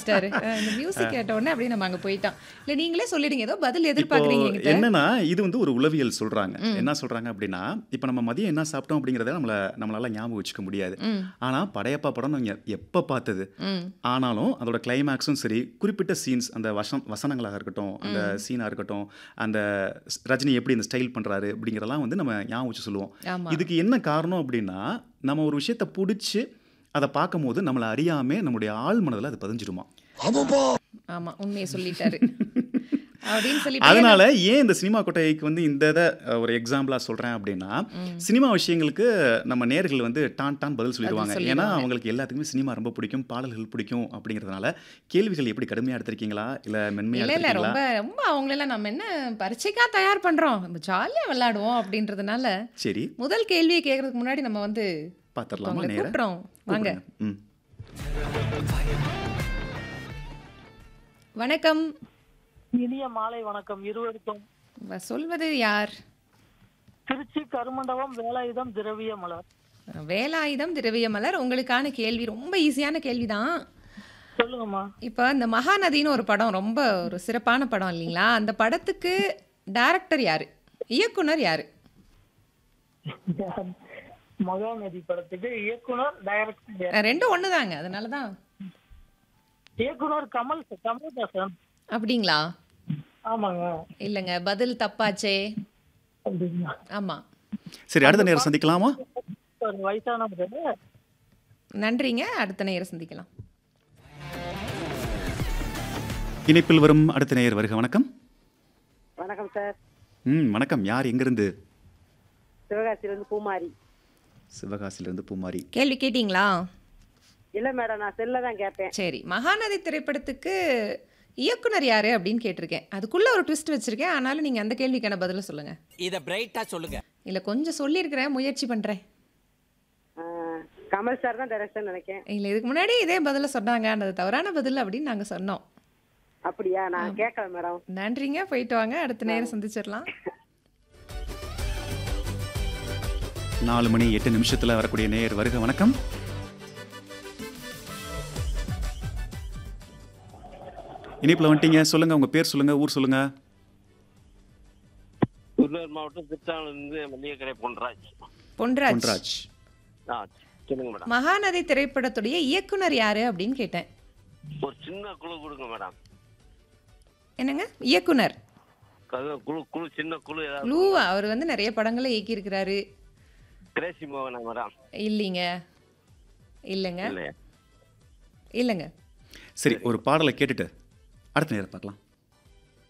ஆரம்பிச்சிட்டாரு அஹ் இந்த மியூசிக் கேட்ட உடனே அப்படியே நம்ம அங்க போயிட்டோம் இல்ல நீங்களே சொல்லிடுங்க ஏதோ பதில் இப்போ எதிர்பார்க்குறீங்க என்கிட்ட என்னன்னா இது வந்து ஒரு உளவியல் சொல்றாங்க என்ன சொல்றாங்க அப்படின்னா இப்போ நம்ம மதியம் என்ன சாப்பிட்டோம் அப்படிங்கிறத நம்மள நம்மளால ஞாபகம் வச்சுக்க முடியாது ம் ஆனா படையப்பா படம் நீங்க எப்போ பார்த்தது ம் ஆனாலும் அதோட கிளைமேக்ஸும் சரி குறிப்பிட்ட சீன்ஸ் அந்த வசம் வசனங்களாக இருக்கட்டும் அந்த சீனாக இருக்கட்டும் அந்த ஸ்- ரஜினி எப்படி இந்த ஸ்டைல் பண்ணுறாரு அப்படிங்கிறதெல்லாம் வந்து நம்ம ஞாபகம் வச்சு சொல்லுவோம் ஆமா இதுக்கு என்ன காரணம் அப்படின்னா நம்ம ஒரு விஷயத்தை பிடிச்சி அதை பார்க்கும்போது நம்மளை அறியாமே நம்முடைய ஆள் மனதில் அது பதிஞ்சிருமா ஆமா உண்மையை சொல்லிட்டாரு அப்படின்னு சொல்லி அதனால ஏன் இந்த சினிமா கொட்டைக்கு வந்து இந்த இதை அஹ், ஒரு எக்ஸாம்பிளாக சொல்கிறேன் அப்படின்னா சினிமா விஷயங்களுக்கு நம்ம நேர்கள் வந்து டான் டான் பதில் சொல்லிடுவாங்க ஏன்னா சொல்லிடுவாங்க. அவங்களுக்கு எல்லாத்துக்குமே சினிமா ரொம்ப பிடிக்கும் பாடல்கள் பிடிக்கும் அப்படிங்கிறதுனால கேள்விகள் எப்படி கடுமையாக எடுத்திருக்கீங்களா இல்லை மென்மையாக இல்ல இல்ல எடுத்திருக்கீங்களா ரொம்ப ரொம்ப அவங்களெல்லாம் நம்ம என்ன பரீட்சைக்கா தயார் பண்றோம் நம்ம ஜாலியா விளையாடுவோம் அப்படின்றதுனால சரி முதல் கேள்வியை கேட்கறதுக்கு முன்னாடி நம்ம வந்து பார்த்துடலாமா அவங்களை நேரா கூப்பிட்றோம் வாங்க கூப்பிடுங்க. ம் வணக்கம் இனிய மாலை வணக்கம் இருவருக்கும் வ- சொல்வது யார் திருச்சி கருமண்டபம் வேலாயுதம் திரவிய மலர் வேலாயுதம் திரவிய மலர் உங்களுக்கான கேள்வி ரொம்ப ஈஸியான கேள்விதான் சொல்லுங்கம்மா இப்போ இந்த மகாநதின்னு ஒரு படம் ரொம்ப ஒரு சிறப்பான படம் இல்லைங்களா அந்த படத்துக்கு டைரக்டர் யாரு இயக்குனர் யாரு மகாநதி படத்துக்கு இயக்குனர் டைரக்டர் அஹ் ரெண்டும் ஒண்ணுதாங்க அதனால தான் இயக்குனர் கமல் கமல்ஹாசன் அப்படிங்களா ஆமாங்க இல்லைங்க பதில் தப்பாச்சே அப்படிங்களா ஆமா சரி அடுத்த நேரம் சந்திக்கலாமா ஒரு வயசானவர் நன்றிங்க அடுத்த நேரம் சந்திக்கலாம் இணைப்பில் வரும் அடுத்த நேயர் வருக வணக்கம் வணக்கம் சார் ம் வணக்கம் யார் எங்கிருந்து சிவகாசியிலேருந்து பூமாரி சிவகாசியிலிருந்து பூமாரி கேள்வி கேட்டிங்களா இல்லை மேடம் நான் செல்ல தான் கேட்பேன் சரி மகாநதி திரைப்படத்துக்கு இயக்குனர் யாரு அப்படின்னு கேட்டிருக்கேன் அதுக்குள்ள ஒரு ட்விஸ்ட் வச்சிருக்கேன் ஆனாலும் நீங்க அந்த கேள்விக்கான பதில சொல்லுங்க இத பிரைட்டா சொல்லுங்க இல்ல கொஞ்சம் சொல்லியிருக்கிறேன் முயற்சி பண்றேன் ஆ, கமல் சார் தான் டைரக்டர் நினைக்கேன் இல்ல இதுக்கு முன்னாடி இதே பதில சொன்னாங்க அது தவறான பதில் அப்படின்னு நாங்க சொன்னோம் அப்படியா நான் கேட்கல மேடம் நன்றிங்க போயிட்டு வாங்க அடுத்த நேரம் சந்திச்சிடலாம் நாலு மணி எட்டு நிமிஷத்துல வரக்கூடிய நேயர் வருக வணக்கம் இணைப்பில் வந்துட்டீங்க சொல்லுங்க உங்க பேர் சொல்லுங்க ஊர் சொல்லுங்க திருநெல்வேலி மாவட்டம் திருச்சானூர்லேருந்து மல்லிகைக்கடை பொன்ராஜ் பொன்ராஜ் பொன்ராஜ் ஆ சொல்லுங்க மேடம் மகாநதி திரைப்படத்துடைய இயக்குனர் யாரு அப்படின்னு கேட்டேன் ஒரு சின்ன குழு கொடுங்க மேடம் என்னங்க இயக்குனர் அது குழு குழு சின்ன குழு ஏதாவது லூவா அவர் வந்து நிறைய படங்களை இயக்கியிருக்கிறாரு கிரேசி மோகனா மேடம் இல்லைங்க இல்லைங்க இல்லையா இல்லைங்க சரி ஒரு பாடலை கேட்டுட்டு அடுத்த நேரம் பார்க்கலாம்